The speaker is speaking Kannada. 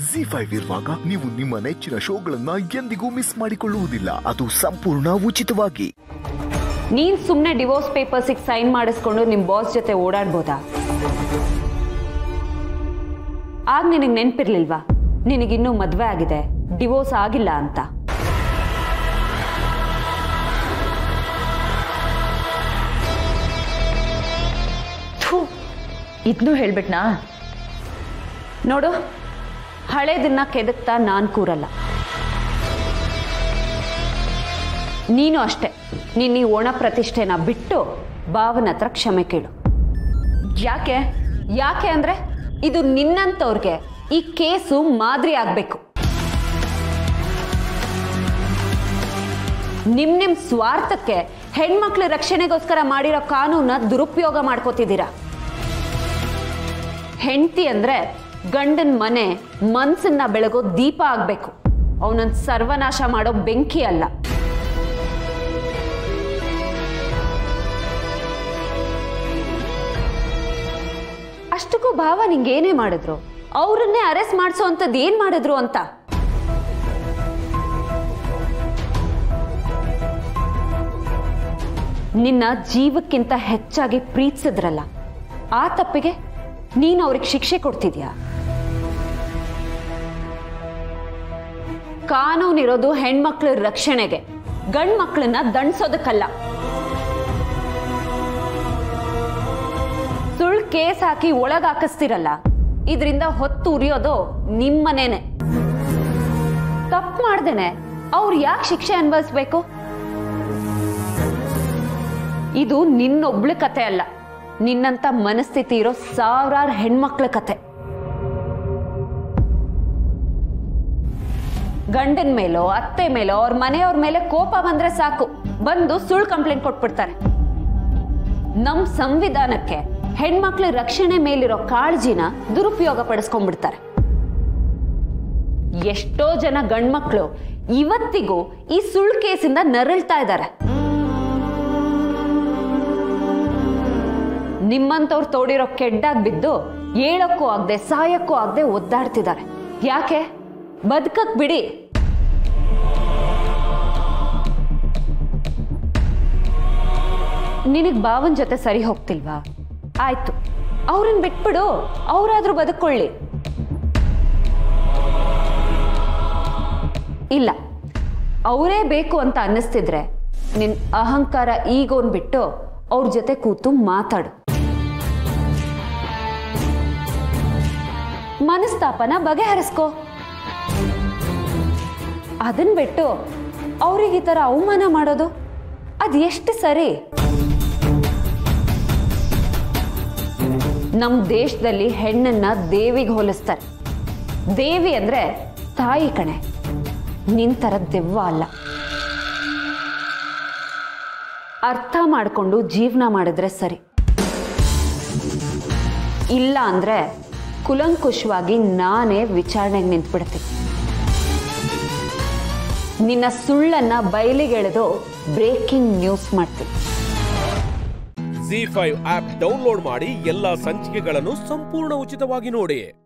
ಜಿ ಫೈವ್ ಇರುವಾಗ ನೀವು ನಿಮ್ಮ ನೆಚ್ಚಿನ ಶೋಗಳನ್ನ ಎಂದಿಗೂ ಮಿಸ್ ಮಾಡಿಕೊಳ್ಳುವುದಿಲ್ಲ ಅದು ಸಂಪೂರ್ಣ ಉಚಿತವಾಗಿ ನೀನ್ ಸುಮ್ಮನೆ ಡಿವೋರ್ಸ್ ಪೇಪರ್ಸಿಗೆ ಸೈನ್ ಮಾಡಿಸ್ಕೊಂಡು ನಿಮ್ ಬಾಸ್ ಜೊತೆ ಓಡಾಡ್ಬೋದಾ ಆಗ ನಿನಗೆ ನೆನ್ಪಿರ್ಲಿಲ್ವಾ ನಿನಗಿನ್ನೂ ಮದ್ವೆ ಆಗಿದೆ ಡಿವೋರ್ಸ್ ಆಗಿಲ್ಲ ಅಂತ ಇದನ್ನೂ ಹೇಳ್ಬಿಟ್ನಾ ನೋಡು ಹಳೇದನ್ನ ಕೆದಕ್ತಾ ನಾನ್ ಕೂರಲ್ಲ ನೀನು ಅಷ್ಟೇ ನೀನ್ ಈ ಒಣ ಪ್ರತಿಷ್ಠೆನ ಬಿಟ್ಟು ಭಾವನ ಹತ್ರ ಕ್ಷಮೆ ಕೇಳು ಯಾಕೆ ಯಾಕೆ ಅಂದ್ರೆ ಇದು ನಿನ್ನಂತವ್ರಿಗೆ ಈ ಕೇಸು ಮಾದರಿ ಆಗ್ಬೇಕು ನಿಮ್ ನಿಮ್ ಸ್ವಾರ್ಥಕ್ಕೆ ಹೆಣ್ಮಕ್ಳ ರಕ್ಷಣೆಗೋಸ್ಕರ ಮಾಡಿರೋ ಕಾನೂನ ದುರುಪಯೋಗ ಮಾಡ್ಕೋತಿದ್ದೀರಾ ಹೆಂಡತಿ ಅಂದ್ರೆ ಗಂಡನ ಮನೆ ಮನ್ಸನ್ನ ಬೆಳಗೋ ದೀಪ ಆಗ್ಬೇಕು ಅವನನ್ನ ಸರ್ವನಾಶ ಮಾಡೋ ಬೆಂಕಿ ಅಲ್ಲ ಅಷ್ಟಕ್ಕೂ ಭಾವ ನಿಂಗೇನೇ ಮಾಡಿದ್ರು ಅವ್ರನ್ನೇ ಅರೆಸ್ಟ್ ಮಾಡಿಸೋ ಅಂಥದ್ದು ಏನ್ ಮಾಡಿದ್ರು ಅಂತ ನಿನ್ನ ಜೀವಕ್ಕಿಂತ ಹೆಚ್ಚಾಗಿ ಪ್ರೀತಿಸಿದ್ರಲ್ಲ ಆ ತಪ್ಪಿಗೆ ನೀನು ಅವ್ರಿಗೆ ಶಿಕ್ಷೆ ಕೊಡ್ತಿದ್ಯಾ ಕಾನೂನಿರೋದು ಹೆಣ್ಮಕ್ಳ ರಕ್ಷಣೆಗೆ ಗಂಡ್ ಮಕ್ಳನ್ನ ದಂಡ್ಸೋದಕ್ಕಲ್ಲ ಸುಳ್ಳು ಕೇಸ್ ಹಾಕಿ ಒಳಗ್ ಹಾಕಿಸ್ತಿರಲ್ಲ ಇದರಿಂದ ಹೊತ್ತು ಉರಿಯೋದು ನಿಮ್ಮನೇನೆ ತಪ್ಪು ಮಾಡ್ದೇನೆ ಅವ್ರು ಯಾಕೆ ಶಿಕ್ಷೆ ಅನುಭವಿಸ್ಬೇಕು ಇದು ನಿನ್ನೊಬ್ಳ ಕತೆ ಅಲ್ಲ ನಿನ್ನಂತ ಮನಸ್ಥಿತಿ ಇರೋ ಸಾವಿರಾರು ಹೆಣ್ಮಕ್ಳ ಕತೆ ಗಂಡನ ಮೇಲೋ ಅತ್ತೆ ಮೇಲೋ ಅವ್ರ ಮನೆಯವ್ರ ಮೇಲೆ ಕೋಪ ಬಂದ್ರೆ ಸಾಕು ಬಂದು ಸುಳ್ಳು ಕಂಪ್ಲೇಂಟ್ ಕೊಟ್ಬಿಡ್ತಾರೆ ನಮ್ ಸಂವಿಧಾನಕ್ಕೆ ಹೆಣ್ಮಕ್ಳ ರಕ್ಷಣೆ ಮೇಲಿರೋ ಕಾಳಜಿನ ದುರುಪಯೋಗ ಪಡಿಸ್ಕೊಂಡ್ಬಿಡ್ತಾರೆ ಎಷ್ಟೋ ಜನ ಗಂಡ್ಮಕ್ಳು ಇವತ್ತಿಗೂ ಈ ಸುಳ್ಳು ಕೇಸಿಂದ ನರಳ್ತಾ ಇದ್ದಾರೆ ನಿಮ್ಮಂತವ್ರು ತೋಡಿರೋ ಕೆಡ್ಡಾಗ್ ಬಿದ್ದು ಏಳಕ್ಕೂ ಆಗದೆ ಸಾಯಕ್ಕೂ ಆಗದೆ ಒದ್ದಾಡ್ತಿದ್ದಾರೆ ಯಾಕೆ ಬದುಕಕ್ ಬಿಡಿ ನಿನಗ್ ಭಾವನ್ ಜೊತೆ ಸರಿ ಹೋಗ್ತಿಲ್ವಾ ಆಯ್ತು ಅವ್ರನ್ನ ಬಿಟ್ಬಿಡು ಅವರಾದ್ರೂ ಬದುಕೊಳ್ಳಿ ಇಲ್ಲ ಅವರೇ ಬೇಕು ಅಂತ ಅನ್ನಿಸ್ತಿದ್ರೆ ನಿನ್ ಅಹಂಕಾರ ಈಗೋನ್ ಬಿಟ್ಟು ಅವ್ರ ಜೊತೆ ಕೂತು ಮಾತಾಡು ಮನಸ್ತಾಪನ ಬಗೆಹರಿಸ್ಕೋ ಅದನ್ ಬಿಟ್ಟು ಅವ್ರಿಗೆ ಈ ಥರ ಅವಮಾನ ಮಾಡೋದು ಅದು ಎಷ್ಟು ಸರಿ ನಮ್ಮ ದೇಶದಲ್ಲಿ ಹೆಣ್ಣನ್ನ ದೇವಿಗೆ ಹೋಲಿಸ್ತಾರೆ ದೇವಿ ಅಂದ್ರೆ ತಾಯಿ ಕಣೆ ನಿನ್ ಥರ ದೆವ್ವ ಅಲ್ಲ ಅರ್ಥ ಮಾಡಿಕೊಂಡು ಜೀವನ ಮಾಡಿದ್ರೆ ಸರಿ ಇಲ್ಲ ಅಂದ್ರೆ ಕುಲಂಕುಷವಾಗಿ ನಾನೇ ವಿಚಾರಣೆಗೆ ನಿಂತ್ಬಿಡ್ತೀನಿ ನಿನ್ನ ಸುಳ್ಳನ್ನ ಬಯಲಿಗೆಳೆದು ಬ್ರೇಕಿಂಗ್ ನ್ಯೂಸ್ ಮಾಡ್ತೀನಿ ಜಿ ಫೈವ್ ಆಪ್ ಡೌನ್ಲೋಡ್ ಮಾಡಿ ಎಲ್ಲಾ ಸಂಚಿಕೆಗಳನ್ನು ಸಂಪೂರ್ಣ ಉಚಿತವಾಗಿ ನೋಡಿ